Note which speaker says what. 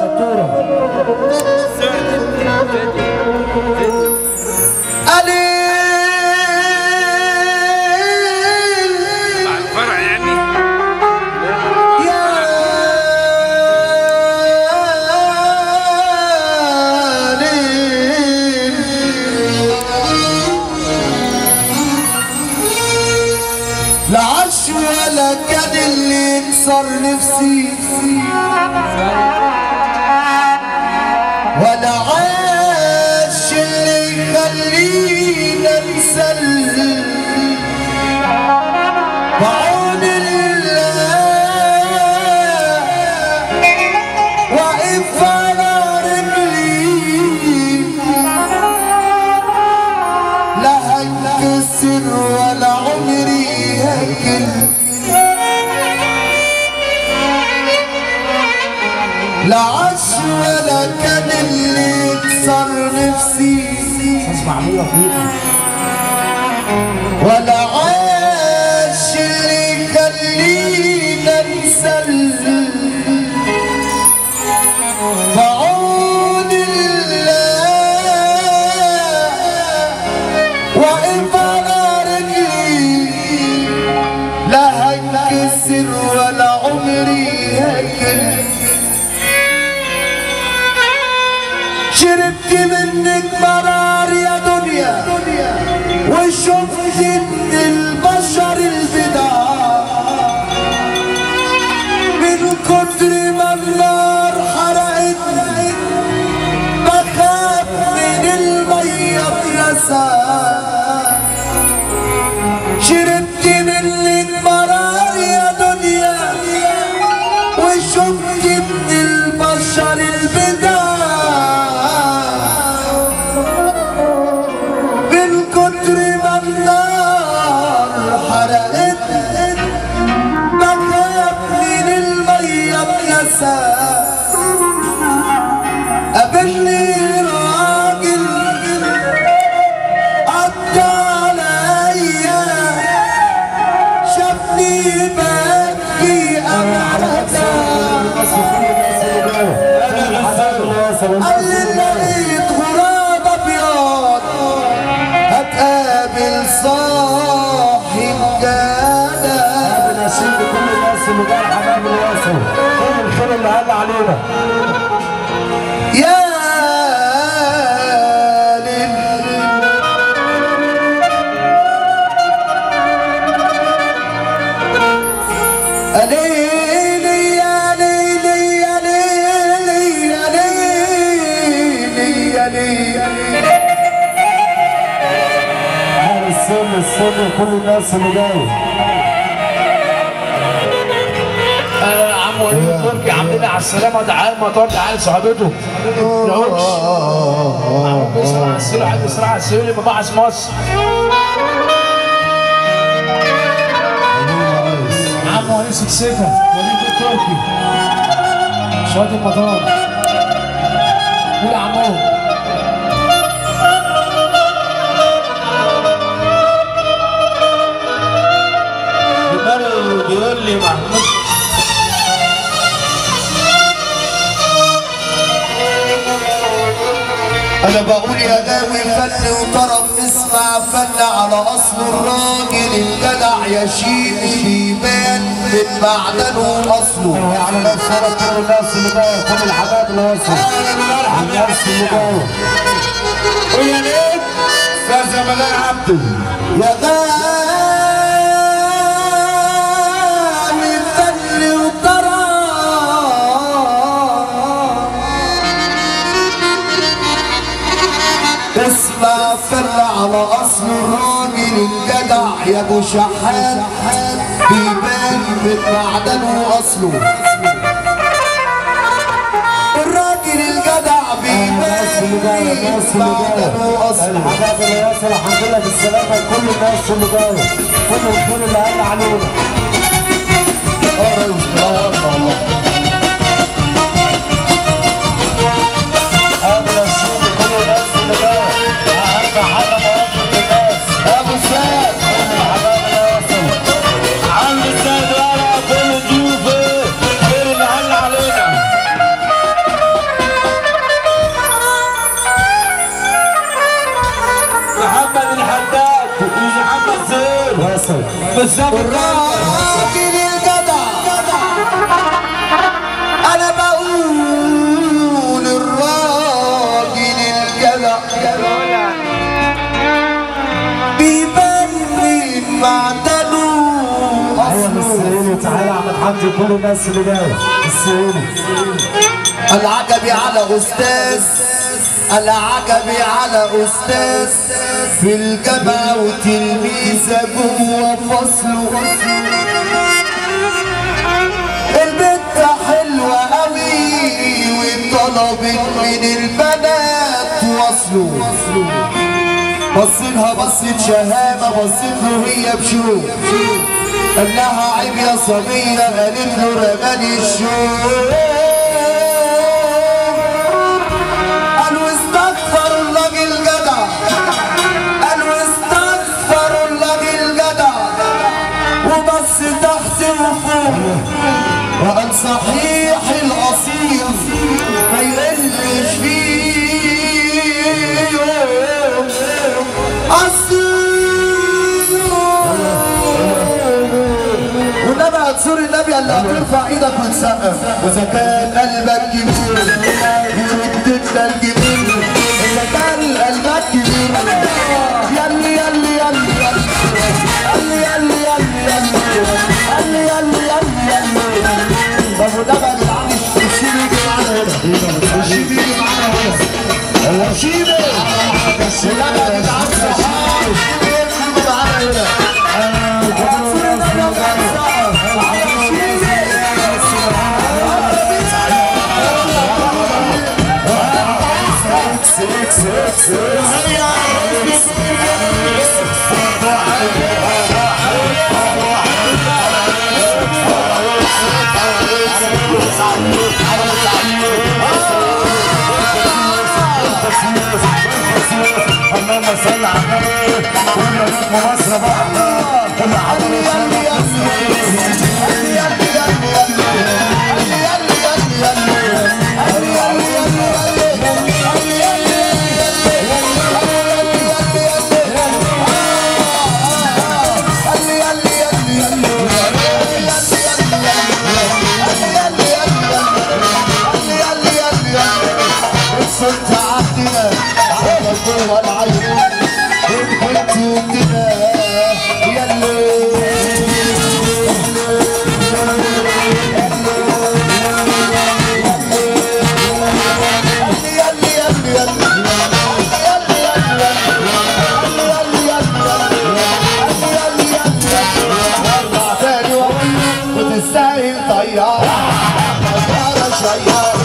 Speaker 1: قليل
Speaker 2: فرع يعني
Speaker 1: يا ليل لا عش ولا كان اللي يكسر نفسي ولا عاش اللي يخلينا نسلم بعون الله واقف على رجلي لا هنكسر ولا عمري هكل لا عش ولا كان اللي يكسر نفسي ولا عاش اللي يخلينا نسلم بعون الله واقف على رجلي لا هنكسر ولا عمري هكل شربت منك مرار يا دنيا وشفت من البشر البدع من كتر ما النار حرقتني بخاف من المية بنسى شربت منك مرار يا دنيا وشفت من البشر البدع من كتر ما النار حرقتني بخاف من المية بنسى قابلني راجل عدى عليا شافني ببكي انا قال لي لقيت غراب ابيض هتقابل صاحب جدع
Speaker 3: نسيب كل الناس اللي جايه حبايب الوصل كل الخير اللي قال علينا
Speaker 1: يا ليل ليلي يا ليلي يا ليلي يا ليلي يا ليلي
Speaker 3: اهل السن السن كل الناس اللي جايه
Speaker 4: آه، عم وليد تركي عامل لنا على السلامه تعال مطار تعال صحابته نقولش عم بيسرع على السير عايز يسرع على السير مباحث مصر عم وليد سكسكه وليد التركي شويه المطار قول يا عمو بيقول لي محمود
Speaker 1: انا بقول يا غاوي فن وطرب اسمع فن على اصل الراجل الجدع يا شيخ بيبان من معدنه اصله
Speaker 3: يعني ناس شرف كل الناس اللي جايه كل الحبايب اللي وصل الناس اللي جايه
Speaker 4: ويا ليه استاذ جمال عبده
Speaker 1: يا غاوي فن وطرب اسمع فن على اصل الراجل الجدع يا ابو شحات بيبان من معدنه اصله الراجل الجدع
Speaker 3: الناس اللي جايه
Speaker 1: بيبان
Speaker 3: الناس
Speaker 1: من
Speaker 3: اللي جايه
Speaker 1: معدنه اصله
Speaker 3: الحبايب اللي وصل الحمد لله بالسلامه كل الناس اللي جايه كل الخير اللي قال علينا
Speaker 1: اه يا أستاذ، اه والله
Speaker 3: اهل السن كل الناس اللي جايه اهم حاجه موافقه الناس
Speaker 1: ابو سعد
Speaker 3: كل الحبايب اللي وصل
Speaker 4: عم السيد ورا كل ضيوفه غير اللي هل علينا
Speaker 3: بالظبط
Speaker 1: الراجل الجدع انا بقول الراجل الجدع بيبان من معدنه
Speaker 3: ايوه السعيدي تعالى يا عم الحاج كل الناس اللي جايه السعيدي
Speaker 1: العجبي على استاذ العجبي على استاذ في الجامعة وتلميذة جوه فصله البنت حلوة قوي وطلبت من البنات وصله بصلها بصت شهامة بصت له هي بشوق قال لها عيب يا صبية قالت له رماني الشوق قالوا استغفر الراجل جدع قالوا استغفر الراجل جدع وبص تحت وفوق وقال صحيح الاصيل ما يقلش فيه اصيل والنبي هتزور النبي اللي هترفع ايدك وتسقف واذا كان قلبك كبير يرد لنا الجميل اذا كان قلبك كبير يلي يلي يلي يلي يلي يلي يلي يلي يلي يلي طب وده بقى بيتعامل الشيب يجي معانا هنا الشيب يجي معانا هنا الشيب وده بقى بيتعامل صحاب يجي معانا هنا
Speaker 3: اللهم صل على النبي قول يا نجم مصر بقى
Speaker 1: صرت عهدنا على جوه العيون إن كنت ودنا يلي وتستاهل طيارة طيارة شيارة